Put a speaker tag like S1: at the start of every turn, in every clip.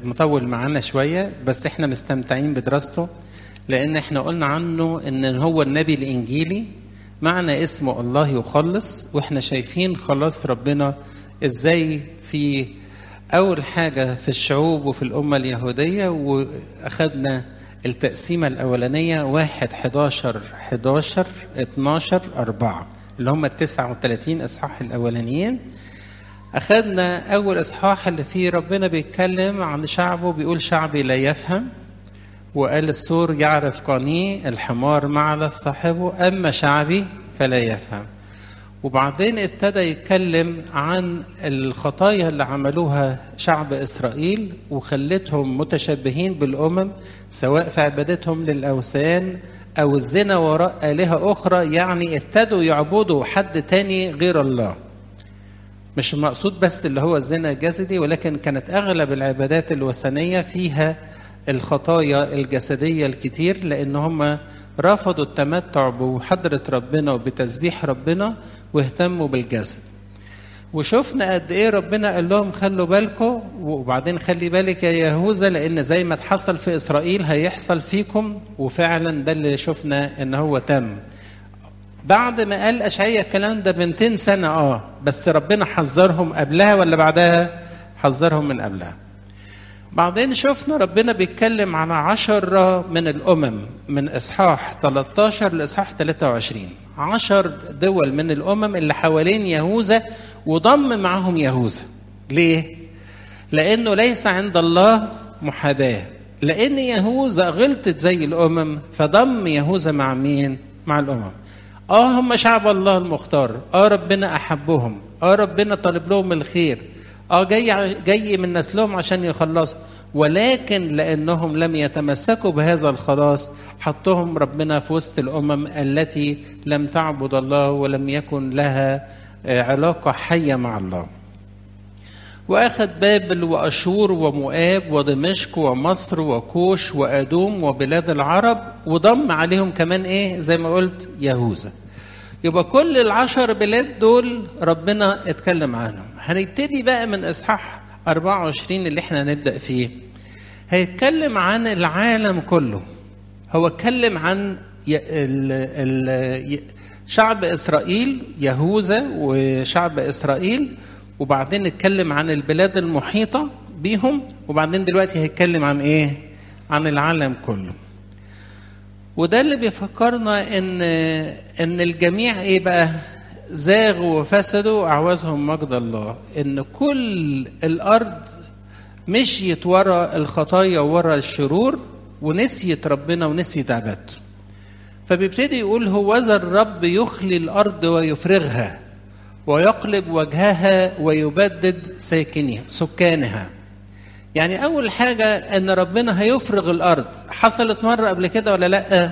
S1: مطول معانا شوية بس احنا مستمتعين بدراسته لأن احنا قلنا عنه إن هو النبي الإنجيلي معنى اسمه الله يخلص واحنا شايفين خلاص ربنا ازاي في أول حاجة في الشعوب وفي الأمة اليهودية وأخذنا التقسيمة الأولانية واحد 11 11 12 4 اللي هم ال 39 إصحاح الأولانيين أخذنا أول إصحاح اللي فيه ربنا بيتكلم عن شعبه بيقول شعبي لا يفهم وقال السور يعرف قانيه الحمار معلى صاحبه أما شعبي فلا يفهم وبعدين ابتدى يتكلم عن الخطايا اللي عملوها شعب إسرائيل وخلتهم متشبهين بالأمم سواء في عبادتهم للأوثان أو الزنا وراء آلهة أخرى يعني ابتدوا يعبدوا حد تاني غير الله مش المقصود بس اللي هو الزنا الجسدي ولكن كانت أغلب العبادات الوثنية فيها الخطايا الجسدية الكتير لأن هم رفضوا التمتع بحضرة ربنا وبتسبيح ربنا واهتموا بالجسد وشفنا قد ايه ربنا قال لهم خلوا بالكم وبعدين خلي بالك يا يهوذا لان زي ما حصل في اسرائيل هيحصل فيكم وفعلا ده اللي شفنا ان هو تم بعد ما قال اشعياء الكلام ده ب 200 سنه اه بس ربنا حذرهم قبلها ولا بعدها حذرهم من قبلها بعدين شفنا ربنا بيتكلم عن عشرة من الأمم من إصحاح 13 لإصحاح 23 عشر دول من الأمم اللي حوالين يهوذا وضم معهم يهوذا ليه؟ لأنه ليس عند الله محاباة لأن يهوذا غلطت زي الأمم فضم يهوذا مع مين؟ مع الأمم آه هم شعب الله المختار آه ربنا أحبهم آه ربنا طالب لهم الخير اه جاي جاي من نسلهم عشان يخلصوا ولكن لانهم لم يتمسكوا بهذا الخلاص حطهم ربنا في وسط الامم التي لم تعبد الله ولم يكن لها علاقه حيه مع الله. واخذ بابل واشور ومؤاب ودمشق ومصر وكوش وادوم وبلاد العرب وضم عليهم كمان ايه زي ما قلت يهوذا. يبقى كل العشر بلاد دول ربنا اتكلم عنهم هنبتدي بقى من اصحاح 24 اللي احنا هنبدا فيه هيتكلم عن العالم كله هو اتكلم عن ال ال شعب اسرائيل يهوذا وشعب اسرائيل وبعدين اتكلم عن البلاد المحيطه بيهم وبعدين دلوقتي هيتكلم عن ايه عن العالم كله وده اللي بيفكرنا ان ان الجميع ايه بقى زاغوا وفسدوا اعوزهم مجد الله ان كل الارض مشيت ورا الخطايا ورا الشرور ونسيت ربنا ونسيت عبادته فبيبتدي يقول هوذا الرب يخلي الارض ويفرغها ويقلب وجهها ويبدد ساكنها سكانها يعني اول حاجه ان ربنا هيفرغ الارض حصلت مره قبل كده ولا لا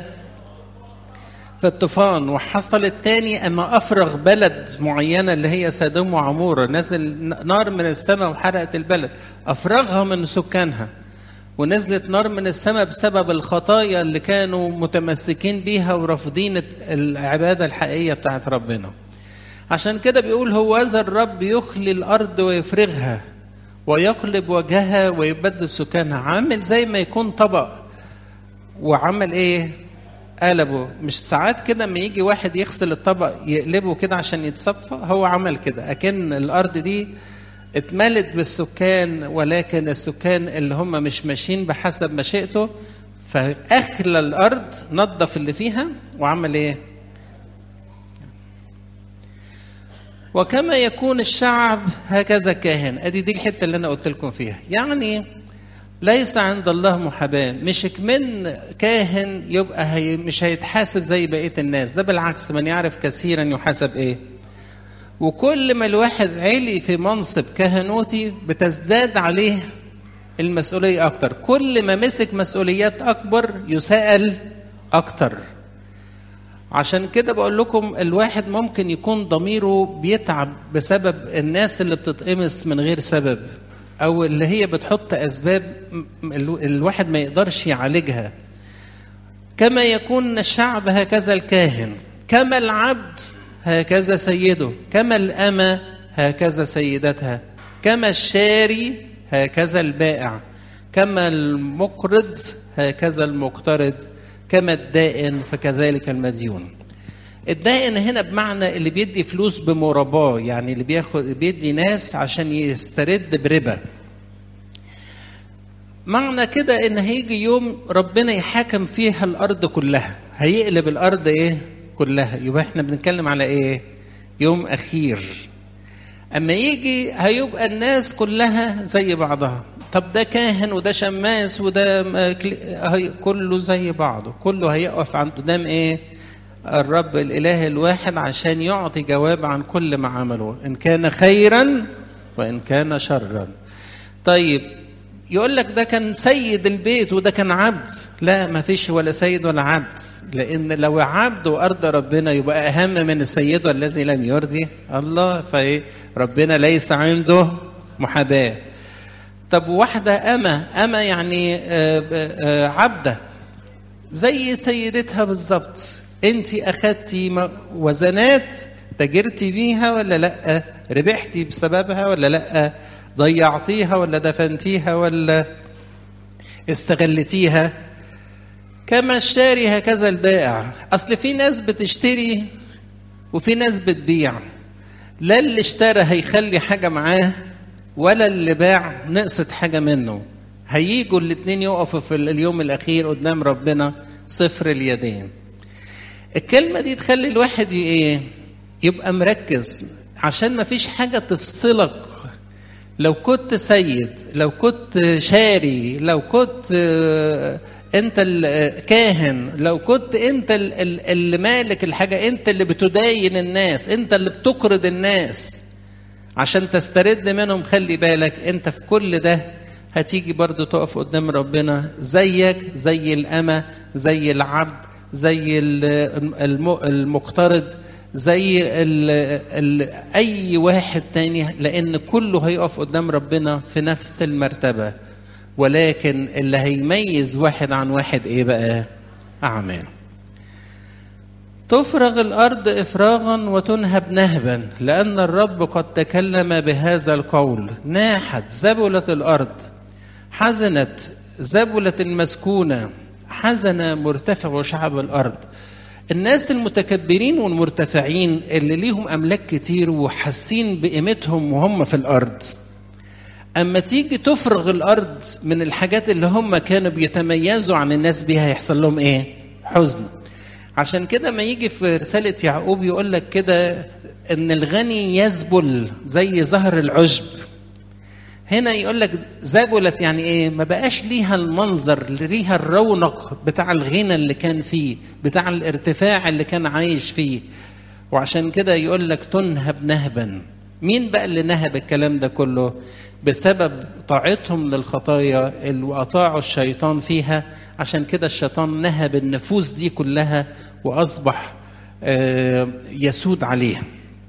S1: في الطوفان وحصلت تاني اما افرغ بلد معينه اللي هي سدوم وعموره نزل نار من السماء وحرقت البلد افرغها من سكانها ونزلت نار من السماء بسبب الخطايا اللي كانوا متمسكين بيها ورافضين العباده الحقيقيه بتاعت ربنا عشان كده بيقول هوذا الرب يخلي الارض ويفرغها ويقلب وجهها ويبدل سكانها عامل زي ما يكون طبق وعمل ايه قلبه مش ساعات كده لما يجي واحد يغسل الطبق يقلبه كده عشان يتصفى هو عمل كده اكن الارض دي اتملت بالسكان ولكن السكان اللي هم مش ماشيين بحسب مشيئته فاخلى الارض نظف اللي فيها وعمل ايه وكما يكون الشعب هكذا كاهن ادي دي الحته اللي انا قلت لكم فيها يعني ليس عند الله محاباه مش كمن كاهن يبقى هي مش هيتحاسب زي بقيه الناس ده بالعكس من يعرف كثيرا يحاسب ايه وكل ما الواحد علي في منصب كهنوتي بتزداد عليه المسؤوليه اكتر كل ما مسك مسؤوليات اكبر يسأل اكتر عشان كده بقول لكم الواحد ممكن يكون ضميره بيتعب بسبب الناس اللي بتتقمص من غير سبب او اللي هي بتحط اسباب الواحد ما يقدرش يعالجها كما يكون الشعب هكذا الكاهن كما العبد هكذا سيده كما الأمة هكذا سيدتها كما الشاري هكذا البائع كما المقرض هكذا المقترض كما الدائن فكذلك المديون الدائن هنا بمعنى اللي بيدي فلوس بمراباه يعني اللي بياخد بيدي ناس عشان يسترد بربا معنى كده ان هيجي يوم ربنا يحاكم فيها الارض كلها هيقلب الارض ايه كلها يبقى احنا بنتكلم على ايه يوم اخير اما يجي هيبقى الناس كلها زي بعضها طب ده كاهن وده شماس وده كله زي بعضه كله هيقف عند قدام ايه الرب الاله الواحد عشان يعطي جواب عن كل ما عمله ان كان خيرا وان كان شرا طيب يقول لك ده كان سيد البيت وده كان عبد لا ما فيش ولا سيد ولا عبد لان لو عبد وارضى ربنا يبقى اهم من السيد الذي لم يرضي الله فايه ربنا ليس عنده محاباه طب واحده اما اما يعني آآ آآ عبده زي سيدتها بالظبط انت اخدتي وزنات تجرتي بيها ولا لا ربحتي بسببها ولا لا ضيعتيها ولا دفنتيها ولا استغلتيها كما الشاري هكذا البائع اصل في ناس بتشتري وفي ناس بتبيع لا اللي اشترى هيخلي حاجه معاه ولا اللي باع نقصت حاجه منه هيجوا الاتنين يقفوا في اليوم الاخير قدام ربنا صفر اليدين الكلمه دي تخلي الواحد ايه يبقى مركز عشان ما فيش حاجه تفصلك لو كنت سيد لو كنت شاري لو كنت انت الكاهن لو كنت انت اللي مالك الحاجه انت اللي بتداين الناس انت اللي بتقرض الناس عشان تسترد منهم خلي بالك انت في كل ده هتيجي برضو تقف قدام ربنا زيك زي الأمة زي العبد زي المقترض زي ال ال اي واحد تاني لان كله هيقف قدام ربنا في نفس المرتبه ولكن اللي هيميز واحد عن واحد ايه بقى اعماله تفرغ الارض افراغا وتنهب نهبا لان الرب قد تكلم بهذا القول ناحت زبلت الارض حزنت زبلت المسكونه حزن مرتفع شعب الارض الناس المتكبرين والمرتفعين اللي ليهم املاك كتير وحاسين بقيمتهم وهم في الارض اما تيجي تفرغ الارض من الحاجات اللي هم كانوا بيتميزوا عن الناس بيها يحصل لهم ايه حزن عشان كده ما يجي في رساله يعقوب يقول لك كده ان الغني يذبل زي زهر العشب هنا يقول لك زبلت يعني ايه ما بقاش ليها المنظر ليها الرونق بتاع الغنى اللي كان فيه بتاع الارتفاع اللي كان عايش فيه وعشان كده يقول لك تنهب نهبا مين بقى اللي نهب الكلام ده كله بسبب طاعتهم للخطايا اللي اطاعوا الشيطان فيها عشان كده الشيطان نهب النفوس دي كلها واصبح يسود عليها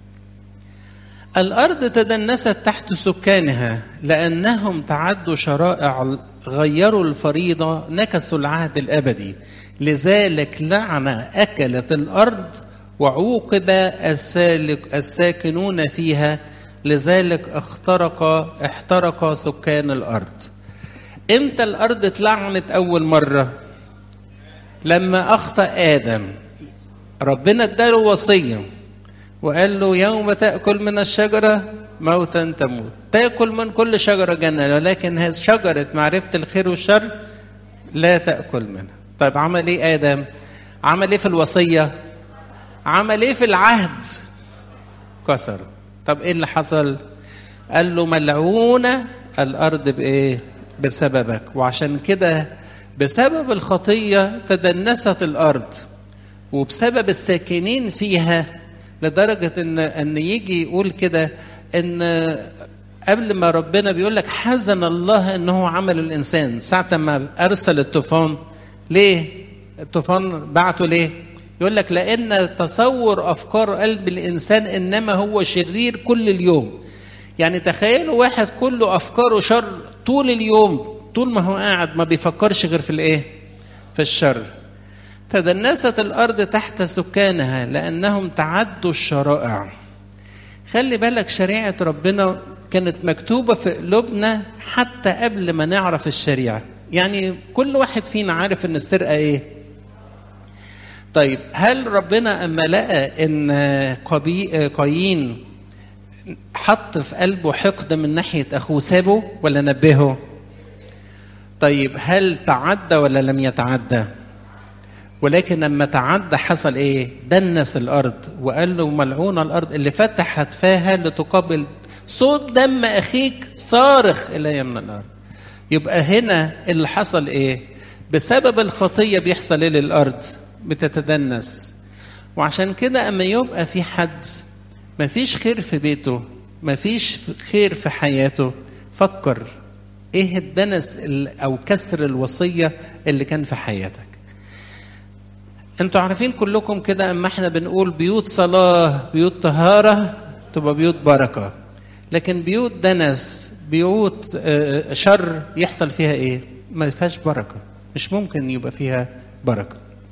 S1: الأرض تدنست تحت سكانها لأنهم تعدوا شرائع غيروا الفريضة نكسوا العهد الأبدي لذلك لعنة أكلت الأرض وعوقب السالك الساكنون فيها لذلك اخترق احترق سكان الأرض امتى الأرض اتلعنت أول مرة لما أخطأ آدم ربنا اداله وصيه وقال له يوم تأكل من الشجرة موتا تموت تأكل من كل شجرة جنة ولكن هذه شجرة معرفة الخير والشر لا تأكل منها طيب عمل ايه آدم عمل ايه في الوصية عمل ايه في العهد كسر طب ايه اللي حصل قال له ملعونة الأرض بإيه بسببك وعشان كده بسبب الخطية تدنست الأرض وبسبب الساكنين فيها لدرجة إن إن يجي يقول كده إن قبل ما ربنا بيقول لك حزن الله إنه عمل الإنسان ساعة ما أرسل الطوفان ليه؟ الطوفان بعته ليه؟ يقول لك لأن تصور أفكار قلب الإنسان إنما هو شرير كل اليوم يعني تخيلوا واحد كله أفكاره شر طول اليوم طول ما هو قاعد ما بيفكرش غير في الإيه؟ في الشر تدنست الارض تحت سكانها لانهم تعدوا الشرائع خلي بالك شريعه ربنا كانت مكتوبة في قلوبنا حتى قبل ما نعرف الشريعة يعني كل واحد فينا عارف ان السرقة ايه طيب هل ربنا اما لقى ان قبي... قايين حط في قلبه حقد من ناحية اخوه سابه ولا نبهه طيب هل تعدى ولا لم يتعدى ولكن لما تعدى حصل ايه دنس الارض وقال له ملعون الارض اللي فتحت فاها لتقابل صوت دم اخيك صارخ الي من الارض يبقى هنا اللي حصل ايه بسبب الخطيه بيحصل ايه للارض بتتدنس وعشان كده اما يبقى في حد ما فيش خير في بيته ما فيش خير في حياته فكر ايه الدنس او كسر الوصيه اللي كان في حياتك انتوا عارفين كلكم كده اما احنا بنقول بيوت صلاه بيوت طهاره تبقى بيوت بركه لكن بيوت دنس بيوت شر يحصل فيها ايه ما فيهاش بركه مش ممكن يبقى فيها بركه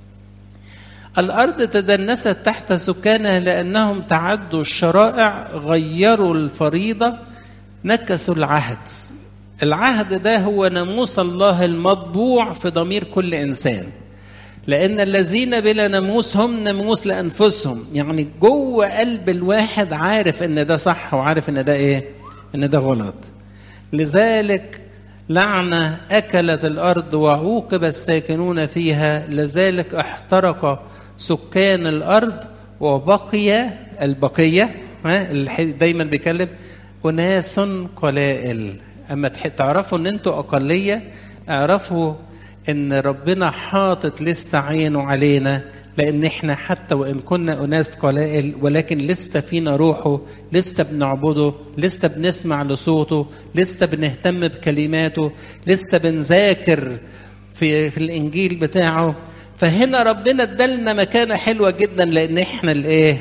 S1: الارض تدنست تحت سكانها لانهم تعدوا الشرائع غيروا الفريضه نكثوا العهد العهد ده هو ناموس الله المطبوع في ضمير كل انسان لان الذين بلا ناموس هم ناموس لانفسهم يعني جوه قلب الواحد عارف ان ده صح وعارف ان ده ايه ان ده غلط لذلك لعنه اكلت الارض وعوقب الساكنون فيها لذلك احترق سكان الارض وبقي البقيه اللي دايما بيكلم اناس قلائل اما تعرفوا ان انتوا اقليه اعرفوا ان ربنا حاطط لسه عينه علينا لان احنا حتى وان كنا اناس قلائل ولكن لسه فينا روحه لسه بنعبده لسه بنسمع لصوته لسه بنهتم بكلماته لسه بنذاكر في في الانجيل بتاعه فهنا ربنا ادالنا مكانه حلوه جدا لان احنا الايه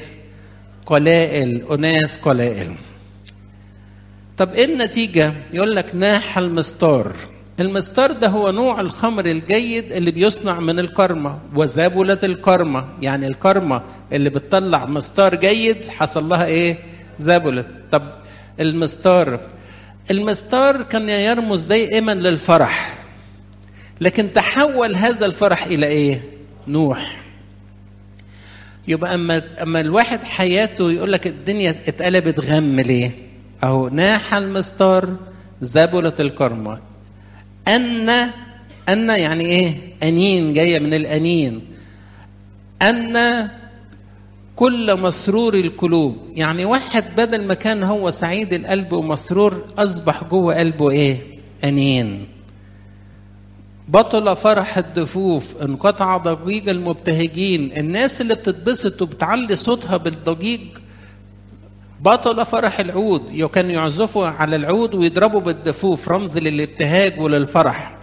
S1: قلائل اناس قلائل طب ايه النتيجه يقول لك ناح المستار المستار ده هو نوع الخمر الجيد اللي بيصنع من الكرمة وزابلة الكرمة يعني الكرمة اللي بتطلع مستار جيد حصل لها ايه زابلة طب المستار المستار كان يرمز دائما للفرح لكن تحول هذا الفرح الى ايه نوح يبقى اما اما الواحد حياته يقول لك الدنيا اتقلبت غم ليه اهو ناح المستار زابلة الكرمة أن أن يعني إيه؟ أنين جاية من الأنين أن كل مسرور القلوب يعني واحد بدل ما كان هو سعيد القلب ومسرور أصبح جوه قلبه إيه؟ أنين بطل فرح الدفوف انقطع ضجيج المبتهجين الناس اللي بتتبسط وبتعلي صوتها بالضجيج بطل فرح العود كانوا يعزفوا على العود ويضربوا بالدفوف رمز للابتهاج وللفرح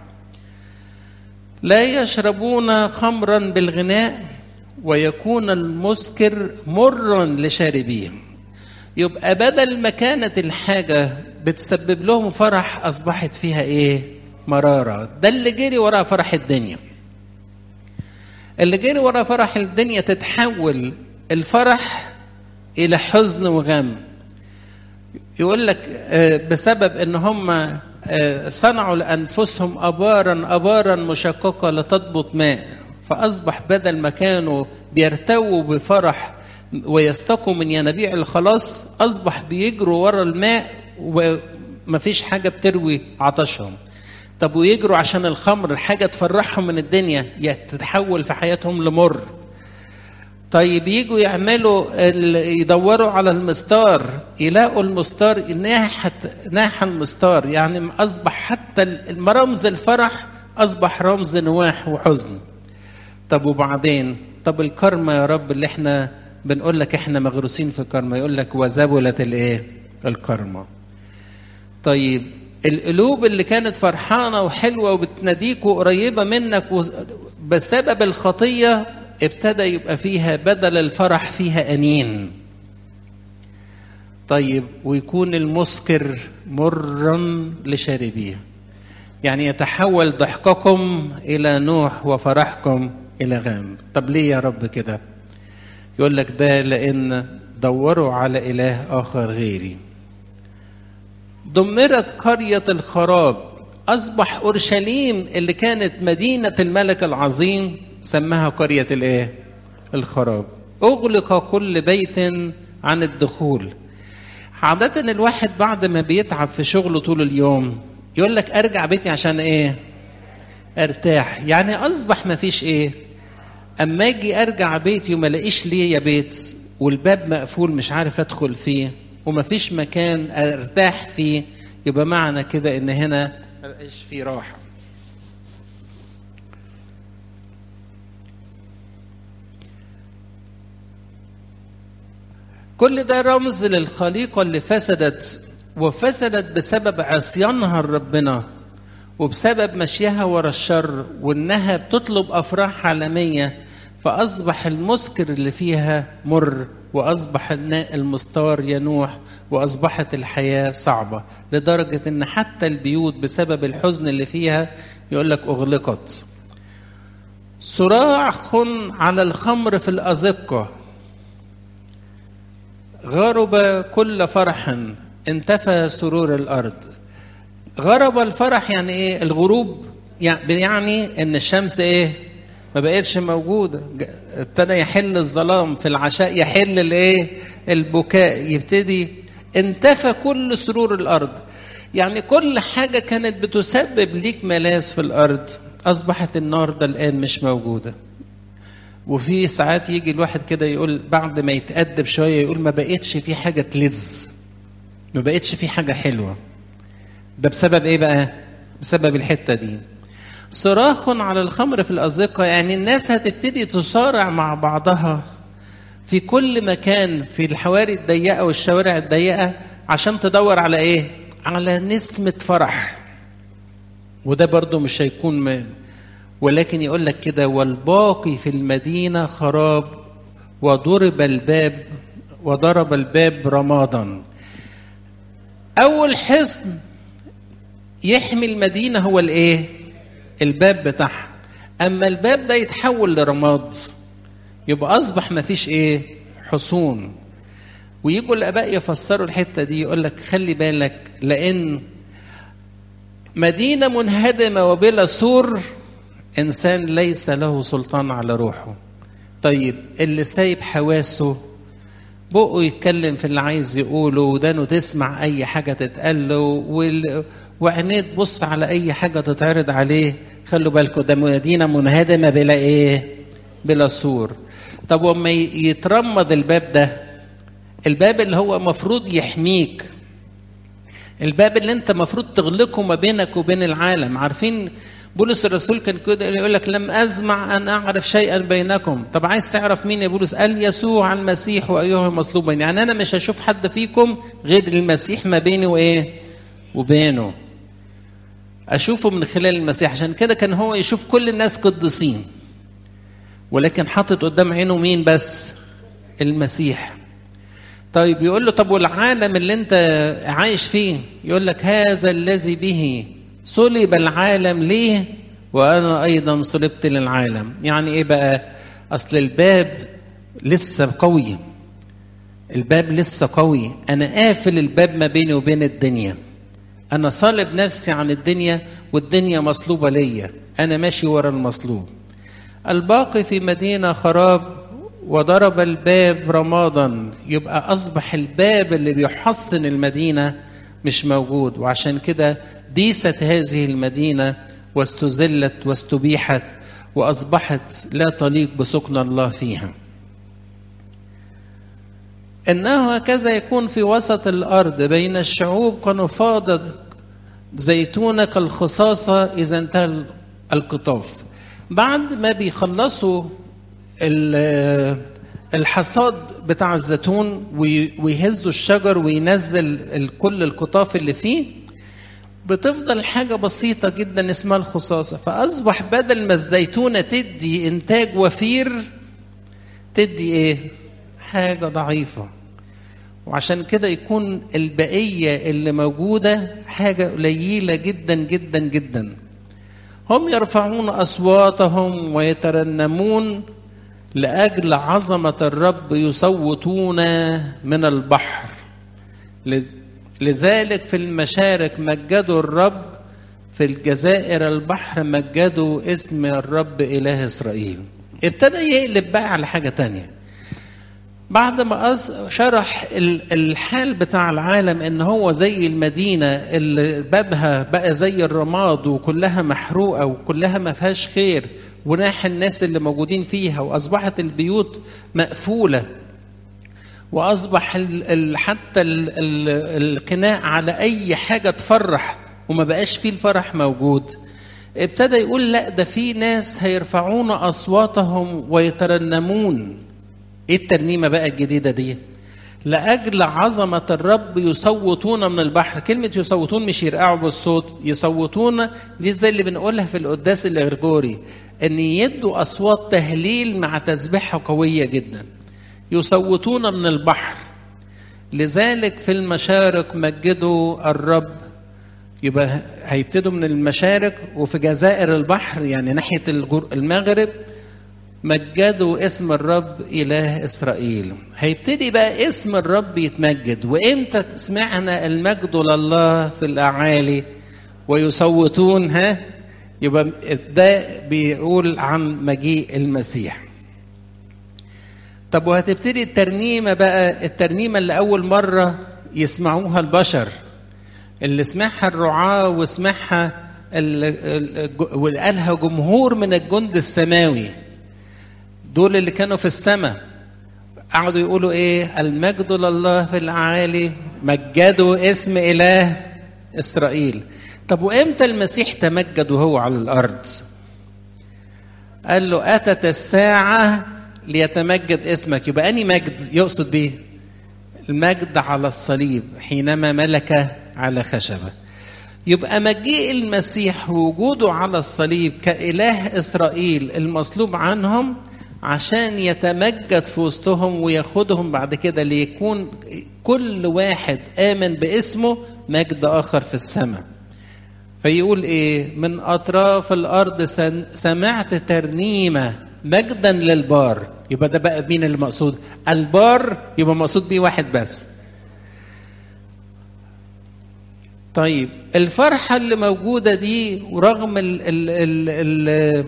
S1: لا يشربون خمرا بالغناء ويكون المسكر مرا لشاربيه يبقى بدل ما كانت الحاجة بتسبب لهم فرح أصبحت فيها إيه؟ مرارة ده اللي جري ورا فرح الدنيا اللي جري ورا فرح الدنيا تتحول الفرح الى حزن وغم يقول لك بسبب ان هم صنعوا لانفسهم ابارا ابارا مشققه لتضبط ماء فاصبح بدل ما كانوا بيرتووا بفرح ويستقوا من ينابيع الخلاص اصبح بيجروا ورا الماء ومفيش حاجه بتروي عطشهم طب ويجروا عشان الخمر حاجه تفرحهم من الدنيا تتحول في حياتهم لمر طيب يجوا يعملوا يدوروا على المستار يلاقوا المستار ناحت ناح المستار يعني اصبح حتى رمز الفرح اصبح رمز نواح وحزن طب وبعدين طب الكرمة يا رب اللي احنا بنقول لك احنا مغروسين في كرمة يقول لك وزبلت الايه الكرمة طيب القلوب اللي كانت فرحانة وحلوة وبتناديك وقريبة منك بسبب الخطية ابتدى يبقى فيها بدل الفرح فيها أنين طيب ويكون المسكر مرا لشاربيه يعني يتحول ضحككم إلى نوح وفرحكم إلى غام طب ليه يا رب كده يقول لك ده لأن دوروا على إله آخر غيري دمرت قرية الخراب أصبح أورشليم اللي كانت مدينة الملك العظيم سماها قرية الإيه؟ الخراب أغلق كل بيت عن الدخول عادة الواحد بعد ما بيتعب في شغله طول اليوم يقول لك أرجع بيتي عشان إيه؟ ارتاح يعني أصبح ما فيش إيه؟ أما أجي أرجع بيتي وما لاقيش ليه يا بيت والباب مقفول مش عارف أدخل فيه ومفيش مكان ارتاح فيه يبقى معنى كده ان هنا مبقاش فيه راحه كل ده رمز للخليقه اللي فسدت وفسدت بسبب عصيانها لربنا وبسبب مشيها ورا الشر وانها بتطلب افراح عالميه فاصبح المسكر اللي فيها مر واصبح الماء المستار ينوح واصبحت الحياه صعبه لدرجه ان حتى البيوت بسبب الحزن اللي فيها يقول لك اغلقت صراخ على الخمر في الازقه غرب كل فرح انتفى سرور الارض غرب الفرح يعني ايه الغروب يعني ان الشمس ايه ما بقتش موجوده ابتدى يحل الظلام في العشاء يحل الايه البكاء يبتدي انتفى كل سرور الارض يعني كل حاجه كانت بتسبب ليك ملاذ في الارض اصبحت النهارده الان مش موجوده وفي ساعات يجي الواحد كده يقول بعد ما يتأدب شويه يقول ما بقتش في حاجه تلذ ما بقتش في حاجه حلوه ده بسبب ايه بقى بسبب الحته دي صراخ على الخمر في الأزقة يعني الناس هتبتدي تصارع مع بعضها في كل مكان في الحواري الضيقة والشوارع الضيقة عشان تدور على إيه؟ على نسمة فرح وده برضو مش هيكون من ولكن يقول لك كده والباقي في المدينة خراب وضرب الباب وضرب الباب رمادا أول حصن يحمي المدينة هو الإيه؟ الباب بتاعها اما الباب ده يتحول لرماد يبقى اصبح ما فيش ايه حصون ويجوا الاباء يفسروا الحته دي يقول لك خلي بالك لان مدينه منهدمه وبلا سور انسان ليس له سلطان على روحه طيب اللي سايب حواسه بقه يتكلم في اللي عايز يقوله ودانه تسمع اي حاجه تتقال له وال... وعينيه تبص على اي حاجه تتعرض عليه خلوا بالكم ده مدينه منهدمه بلا ايه بلا سور طب وما يترمض الباب ده الباب اللي هو مفروض يحميك الباب اللي انت مفروض تغلقه ما بينك وبين العالم عارفين بولس الرسول كان كده يقول لك لم ازمع ان اعرف شيئا بينكم طب عايز تعرف مين يا بولس قال يسوع المسيح وايها مصلوبا يعني انا مش هشوف حد فيكم غير المسيح ما بيني وايه وبينه اشوفه من خلال المسيح عشان كده كان هو يشوف كل الناس قديسين ولكن حاطط قدام عينه مين بس المسيح طيب يقول له طب والعالم اللي انت عايش فيه يقول لك هذا الذي به صلب العالم ليه وانا ايضا صلبت للعالم يعني ايه بقى اصل الباب لسه قوي الباب لسه قوي انا قافل الباب ما بيني وبين الدنيا انا صالب نفسي عن الدنيا والدنيا مصلوبه ليا انا ماشي ورا المصلوب الباقي في مدينه خراب وضرب الباب رمادا يبقى اصبح الباب اللي بيحصن المدينه مش موجود وعشان كده ديست هذه المدينه واستذلت واستبيحت واصبحت لا تليق بسكن الله فيها انه هكذا يكون في وسط الارض بين الشعوب كنفاض زيتونه كالخصاصه اذا انتهى القطاف بعد ما بيخلصوا الحصاد بتاع الزيتون ويهزوا الشجر وينزل كل القطاف اللي فيه بتفضل حاجة بسيطة جدا اسمها الخصاصة فأصبح بدل ما الزيتونة تدي إنتاج وفير تدي إيه؟ حاجة ضعيفة وعشان كده يكون البقية اللي موجودة حاجة قليلة جدا جدا جدا هم يرفعون أصواتهم ويترنمون لأجل عظمة الرب يصوتون من البحر لذلك في المشارق مجدوا الرب في الجزائر البحر مجدوا اسم الرب إله إسرائيل ابتدى يقلب بقى على حاجة تانية بعد ما شرح الحال بتاع العالم ان هو زي المدينه اللي بابها بقى زي الرماد وكلها محروقه وكلها ما فيهاش خير وناح الناس اللي موجودين فيها واصبحت البيوت مقفوله واصبح ال ال حتى ال ال القناع على اي حاجه تفرح وما بقاش فيه الفرح موجود ابتدى يقول لا ده في ناس هيرفعون اصواتهم ويترنمون ايه الترنيمه بقى الجديده دي لاجل عظمه الرب يصوتون من البحر كلمه يصوتون مش يرقعوا بالصوت يصوتون دي زي اللي بنقولها في القداس الغرجوري ان يدوا اصوات تهليل مع تسبيحه قويه جدا يصوتون من البحر لذلك في المشارق مجدوا الرب يبقى هيبتدوا من المشارق وفي جزائر البحر يعني ناحيه المغرب مجدوا اسم الرب إله إسرائيل هيبتدي بقى اسم الرب يتمجد وإمتى سمعنا المجد لله في الأعالي ويصوتون ها يبقى ده بيقول عن مجيء المسيح طب وهتبتدي الترنيمة بقى الترنيمة اللي أول مرة يسمعوها البشر اللي سمعها الرعاة وسمعها وقالها جمهور من الجند السماوي دول اللي كانوا في السماء قعدوا يقولوا ايه المجد لله في العالي مجدوا اسم اله اسرائيل طب وامتى المسيح تمجد وهو على الارض قال له اتت الساعه ليتمجد اسمك يبقى اني مجد يقصد بيه المجد على الصليب حينما ملك على خشبه يبقى مجيء المسيح ووجوده على الصليب كاله اسرائيل المصلوب عنهم عشان يتمجد في وسطهم وياخدهم بعد كده ليكون كل واحد آمن باسمه مجد آخر في السماء فيقول إيه من أطراف الأرض سمعت ترنيمة مجدا للبار يبقى ده بقى مين المقصود البار يبقى مقصود بيه واحد بس طيب الفرحة اللي موجودة دي ورغم ال ال ال ال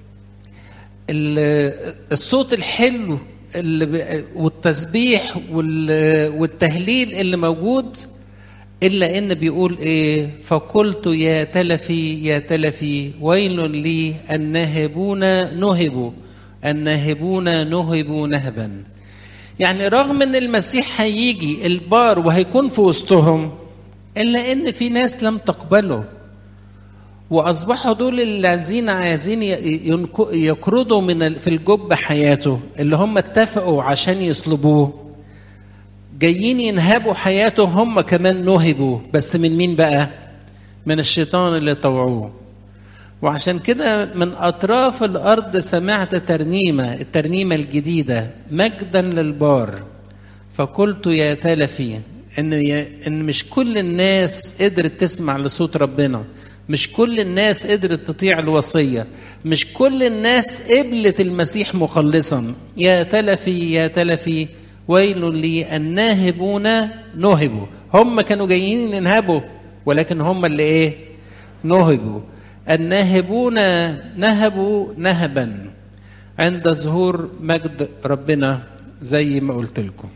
S1: الصوت الحلو والتسبيح والتهليل اللي موجود الا ان بيقول ايه فقلت يا تلفي يا تلفي ويل لي الناهبون نهبوا الناهبون نهبوا نهبا يعني رغم ان المسيح هيجي البار وهيكون في وسطهم الا ان في ناس لم تقبله واصبحوا دول الذين عايزين يقرضوا من في الجب حياته اللي هم اتفقوا عشان يصلبوه جايين ينهبوا حياته هم كمان نهبوا بس من مين بقى من الشيطان اللي طوعوه وعشان كده من اطراف الارض سمعت ترنيمه الترنيمه الجديده مجدا للبار فقلت يا تلفي ان ان مش كل الناس قدرت تسمع لصوت ربنا مش كل الناس قدرت تطيع الوصية مش كل الناس قبلت المسيح مخلصا يا تلفي يا تلفي ويل لي الناهبون نهبوا هم كانوا جايين ينهبوا ولكن هم اللي ايه نهبوا الناهبون نهبوا نهبا عند ظهور مجد ربنا زي ما قلت لكم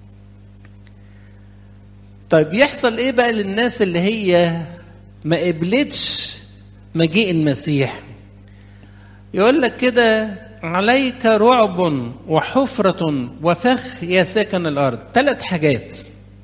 S1: طيب يحصل ايه بقى للناس اللي هي ما قبلتش مجيء المسيح يقول لك كده عليك رعب وحفرة وفخ يا ساكن الأرض ثلاث حاجات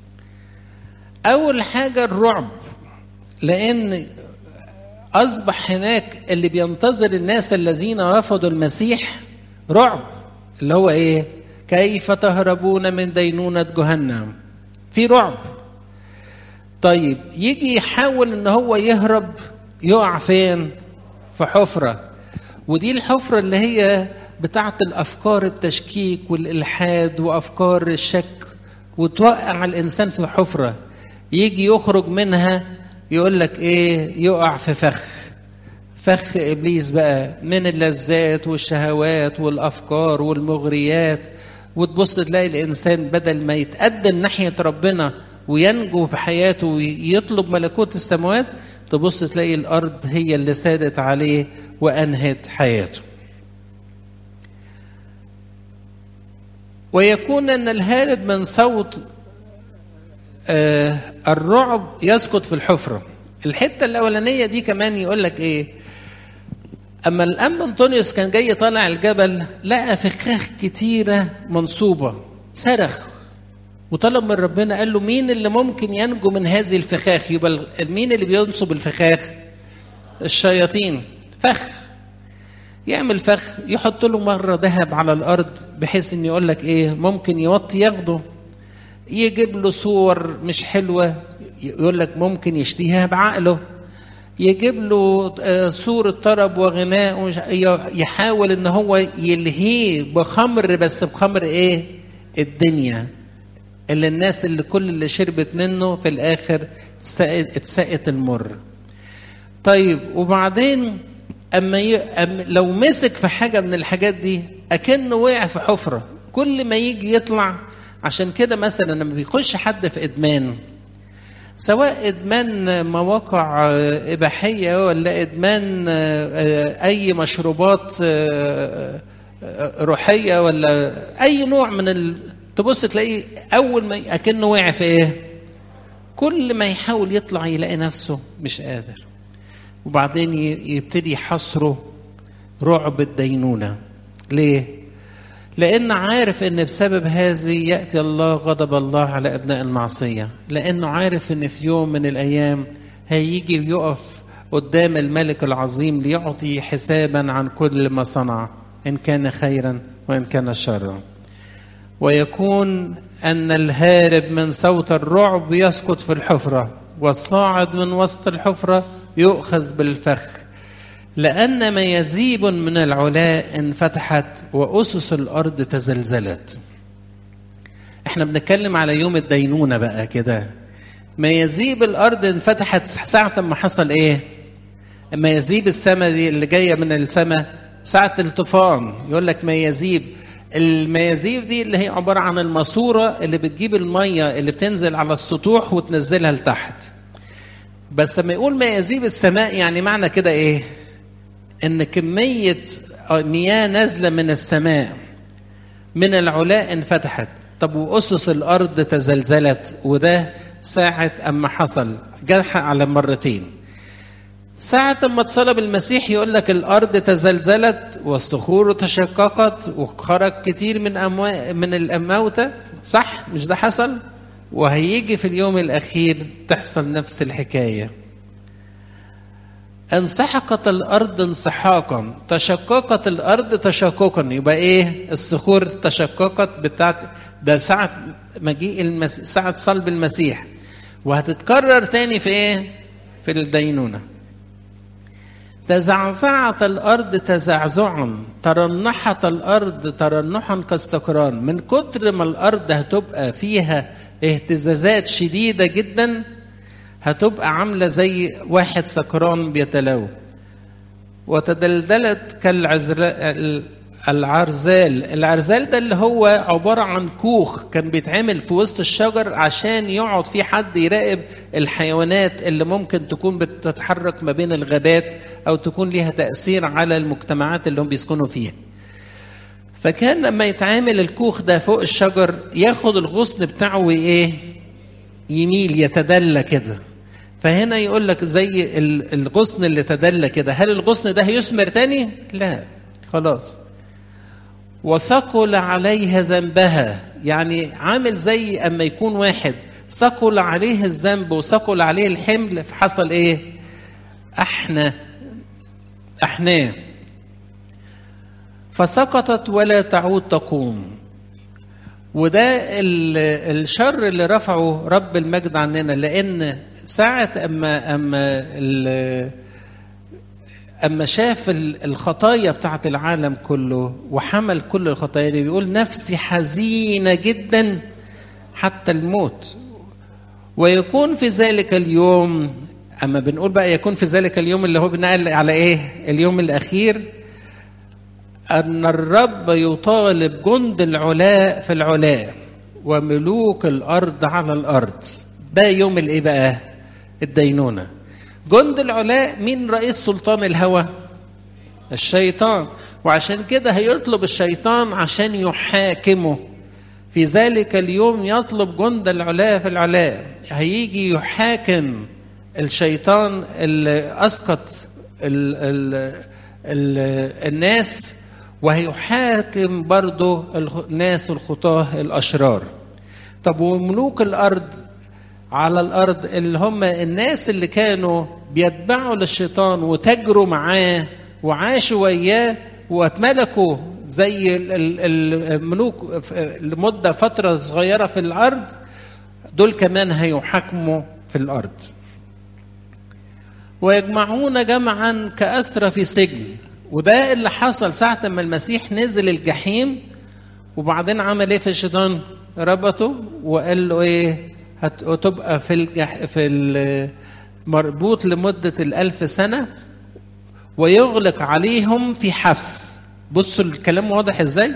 S1: أول حاجة الرعب لأن أصبح هناك اللي بينتظر الناس الذين رفضوا المسيح رعب اللي هو إيه كيف تهربون من دينونة جهنم في رعب طيب يجي يحاول ان هو يهرب يقع فين في حفرة ودي الحفرة اللي هي بتاعت الأفكار التشكيك والإلحاد وأفكار الشك وتوقع الإنسان في حفرة يجي يخرج منها يقول لك إيه يقع في فخ فخ إبليس بقى من اللذات والشهوات والأفكار والمغريات وتبص تلاقي الإنسان بدل ما يتقدم ناحية ربنا وينجو بحياته ويطلب ملكوت السماوات تبص تلاقي الارض هي اللي سادت عليه وانهت حياته ويكون ان الهارب من صوت آه الرعب يسقط في الحفره الحته الاولانيه دي كمان يقول لك ايه اما الام انطونيوس كان جاي طالع الجبل لقى فخاخ كتيره منصوبه صرخ وطلب من ربنا قال له مين اللي ممكن ينجو من هذه الفخاخ يبقى مين اللي بينصب الفخاخ الشياطين فخ يعمل فخ يحط له مره ذهب على الارض بحيث ان يقول لك ايه ممكن يوطي ياخده يجيب له صور مش حلوه يقول لك ممكن يشتهيها بعقله يجيب له صورة طرب وغناء يحاول ان هو يلهيه بخمر بس بخمر ايه الدنيا اللي الناس اللي كل اللي شربت منه في الاخر اتسقت المر طيب وبعدين اما ي... أم لو مسك في حاجه من الحاجات دي اكنه وقع في حفره كل ما يجي يطلع عشان كده مثلا لما بيخش حد في ادمان سواء ادمان مواقع اباحيه ولا ادمان اي مشروبات روحيه ولا اي نوع من ال... تبص تلاقيه اول ما اكنه وقع في ايه كل ما يحاول يطلع يلاقي نفسه مش قادر وبعدين يبتدي يحصره رعب الدينونه ليه لأن عارف أن بسبب هذه يأتي الله غضب الله على أبناء المعصية لأنه عارف أن في يوم من الأيام هيجي ويقف قدام الملك العظيم ليعطي حسابا عن كل ما صنع إن كان خيرا وإن كان شرا ويكون أن الهارب من صوت الرعب يسقط في الحفرة والصاعد من وسط الحفرة يؤخذ بالفخ لأن ميازيب من العلاء انفتحت وأسس الأرض تزلزلت احنا بنتكلم على يوم الدينونة بقى كده ميازيب الأرض انفتحت ساعة ما حصل ايه ميازيب السماء دي اللي جاية من السماء ساعة الطوفان يقول لك ميازيب الميازيب دي اللي هي عبارة عن الماسورة اللي بتجيب المية اللي بتنزل على السطوح وتنزلها لتحت بس لما يقول ميازيب السماء يعني معنى كده ايه ان كميه مياه نازله من السماء من العلاء انفتحت طب واسس الارض تزلزلت وده ساعه اما حصل جرح على مرتين ساعة ما اتصلب المسيح يقول لك الأرض تزلزلت والصخور تشققت وخرج كتير من أمو... من الموتى صح مش ده حصل؟ وهيجي في اليوم الأخير تحصل نفس الحكاية انسحقت الارض انسحاقا تشققت الارض تشققا يبقى ايه الصخور تشققت بتاعت ده ساعه مجيء المس... ساعه صلب المسيح وهتتكرر تاني في ايه في الدينونه تزعزعت الارض تزعزعا ترنحت الارض ترنحا كالسكران من كتر ما الارض هتبقى فيها اهتزازات شديده جدا هتبقى عاملة زي واحد سكران بيتلو وتدلدلت كالعرزال العرزال ده اللي هو عبارة عن كوخ كان بيتعمل في وسط الشجر عشان يقعد فيه حد يراقب الحيوانات اللي ممكن تكون بتتحرك ما بين الغابات أو تكون ليها تأثير على المجتمعات اللي هم بيسكنوا فيها فكان لما يتعامل الكوخ ده فوق الشجر ياخد الغصن بتاعه ايه يميل يتدلى كده فهنا يقول لك زي الغصن اللي تدلى كده هل الغصن ده هيثمر تاني لا خلاص وثقل عليها ذنبها يعني عامل زي اما يكون واحد ثقل عليه الذنب وثقل عليه الحمل فحصل ايه احنى احناه فسقطت ولا تعود تقوم وده الشر اللي رفعه رب المجد عننا لان ساعة اما اما اما شاف الخطايا بتاعت العالم كله وحمل كل الخطايا دي بيقول نفسي حزينة جدا حتى الموت ويكون في ذلك اليوم اما بنقول بقى يكون في ذلك اليوم اللي هو بنقل على ايه اليوم الاخير أن الرب يطالب جند العلاء في العلاء وملوك الأرض على الأرض ده يوم الايه بقى الدينونه جند العلاء مين رئيس سلطان الهوى الشيطان وعشان كده هيطلب الشيطان عشان يحاكمه في ذلك اليوم يطلب جند العلاء في العلاء هيجي يحاكم الشيطان اللي اسقط ال ال ال الناس وهيحاكم برضه الناس الخطاه الاشرار طب وملوك الارض على الارض اللي هم الناس اللي كانوا بيتبعوا للشيطان وتجروا معاه وعاشوا وياه واتملكوا زي الملوك لمده فتره صغيره في الارض دول كمان هيحاكموا في الارض ويجمعون جمعا كأسرى في سجن وده اللي حصل ساعة ما المسيح نزل الجحيم وبعدين عمل ايه في الشيطان؟ ربطه وقال له ايه؟ هتبقى في الجح في مربوط لمدة الألف سنة ويغلق عليهم في حبس بصوا الكلام واضح ازاي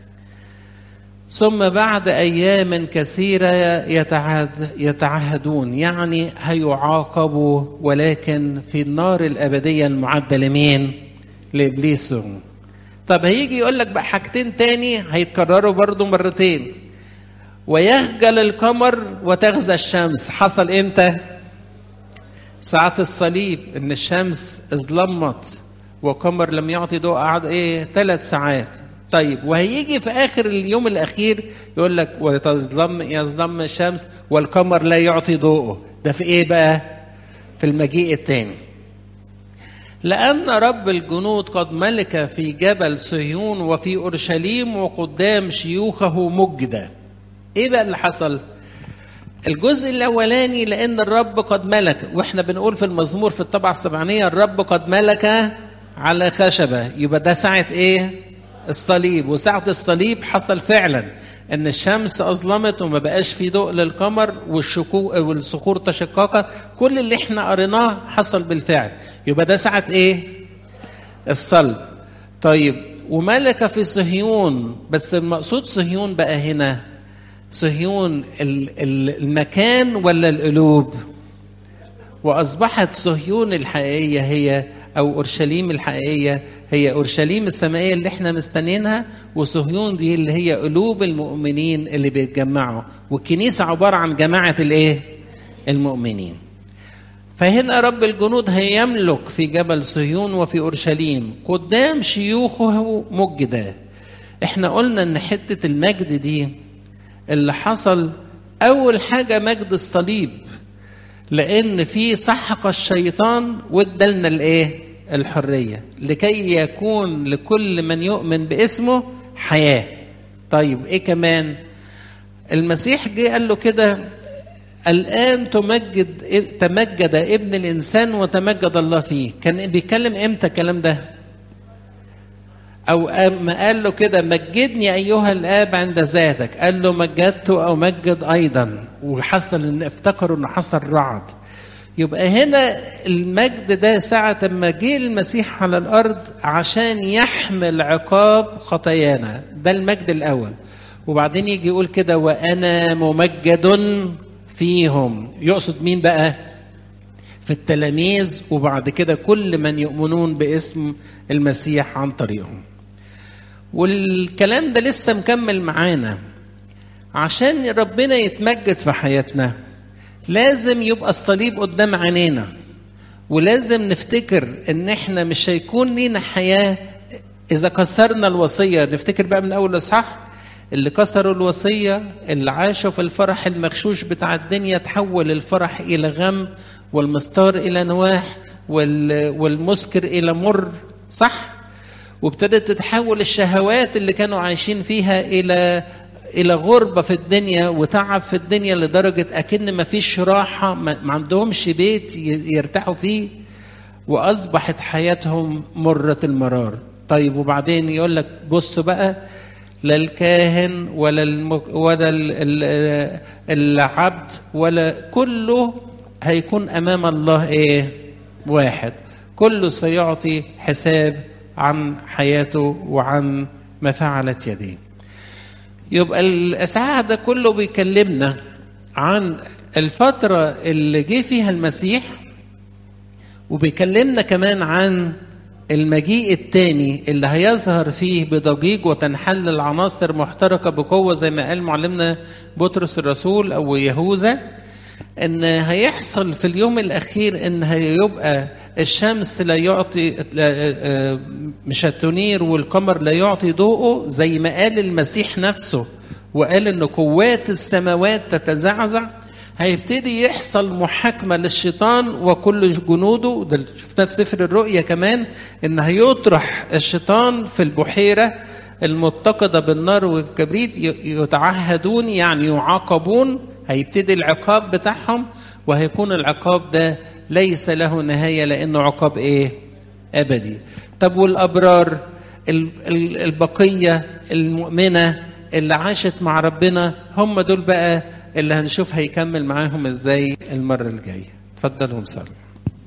S1: ثم بعد أيام كثيرة يتعهد يتعهدون يعني هيعاقبوا ولكن في النار الأبدية المعدة لمين؟ لإبليس طب هيجي يقول لك بقى حاجتين تاني هيتكرروا برضو مرتين ويخجل القمر وتغزى الشمس حصل امتى ساعة الصليب ان الشمس اظلمت والقمر لم يعطي ضوء قعد ايه ثلاث ساعات طيب وهيجي في اخر اليوم الاخير يقول لك وتظلم يظلم الشمس والقمر لا يعطي ضوءه ده في ايه بقى في المجيء الثاني لأن رب الجنود قد ملك في جبل صهيون وفي أورشليم وقدام شيوخه مجدا ايه بقى اللي حصل الجزء الاولاني لان الرب قد ملك واحنا بنقول في المزمور في الطبعه السبعانيه الرب قد ملك على خشبه يبقى ده ساعه ايه الصليب وساعه الصليب حصل فعلا ان الشمس اظلمت وما بقاش في ضوء للقمر والشكوك والصخور تشققت كل اللي احنا قريناه حصل بالفعل يبقى ده ساعه ايه الصلب طيب وملك في صهيون بس المقصود صهيون بقى هنا صهيون المكان ولا القلوب واصبحت صهيون الحقيقيه هي او اورشليم الحقيقيه هي اورشليم السمائيه اللي احنا مستنيينها وصهيون دي اللي هي قلوب المؤمنين اللي بيتجمعوا والكنيسه عباره عن جماعه الايه المؤمنين فهنا رب الجنود هيملك في جبل صهيون وفي اورشليم قدام شيوخه مجدا احنا قلنا ان حته المجد دي اللي حصل اول حاجه مجد الصليب لان في سحق الشيطان وادالنا الايه الحريه لكي يكون لكل من يؤمن باسمه حياه طيب ايه كمان المسيح جه قال له كده الان تمجد تمجد ابن الانسان وتمجد الله فيه كان بيتكلم امتى الكلام ده أو ما قال له كده مجدني أيها الآب عند ذاتك قال له مجدته أو مجد أيضا وحصل إن افتكروا إن حصل رعد يبقى هنا المجد ده ساعة ما جه المسيح على الأرض عشان يحمل عقاب خطايانا ده المجد الأول وبعدين يجي يقول كده وأنا ممجد فيهم يقصد مين بقى في التلاميذ وبعد كده كل من يؤمنون باسم المسيح عن طريقهم والكلام ده لسه مكمل معانا عشان ربنا يتمجد في حياتنا لازم يبقى الصليب قدام عينينا ولازم نفتكر ان احنا مش هيكون لينا حياه اذا كسرنا الوصيه نفتكر بقى من اول اصحاح اللي كسروا الوصيه اللي عاشوا في الفرح المغشوش بتاع الدنيا تحول الفرح الى غم والمستار الى نواح والمسكر الى مر صح وابتدت تتحول الشهوات اللي كانوا عايشين فيها الى الى غربه في الدنيا وتعب في الدنيا لدرجه اكن ما فيش راحه ما عندهمش بيت يرتاحوا فيه واصبحت حياتهم مره المرار طيب وبعدين يقول لك بصوا بقى لا الكاهن ولا المك... ولا العبد ولا كله هيكون امام الله ايه واحد كله سيعطي حساب عن حياته وعن ما فعلت يديه يبقى الإسعاف ده كله بيكلمنا عن الفترة اللي جه فيها المسيح وبيكلمنا كمان عن المجيء الثاني اللي هيظهر فيه بضجيج وتنحل العناصر محترقة بقوة زي ما قال معلمنا بطرس الرسول أو يهوذا ان هيحصل في اليوم الاخير ان هيبقى الشمس لا يعطي مش هتنير والقمر لا يعطي ضوءه زي ما قال المسيح نفسه وقال ان قوات السماوات تتزعزع هيبتدي يحصل محاكمة للشيطان وكل جنوده ده شفناه في سفر الرؤيا كمان ان هيطرح الشيطان في البحيرة المتقدة بالنار والكبريت يتعهدون يعني يعاقبون هيبتدي العقاب بتاعهم وهيكون العقاب ده ليس له نهاية لأنه عقاب إيه؟ أبدي طب والأبرار البقية المؤمنة اللي عاشت مع ربنا هم دول بقى اللي هنشوف هيكمل معاهم ازاي المرة الجاية اتفضلوا صلوا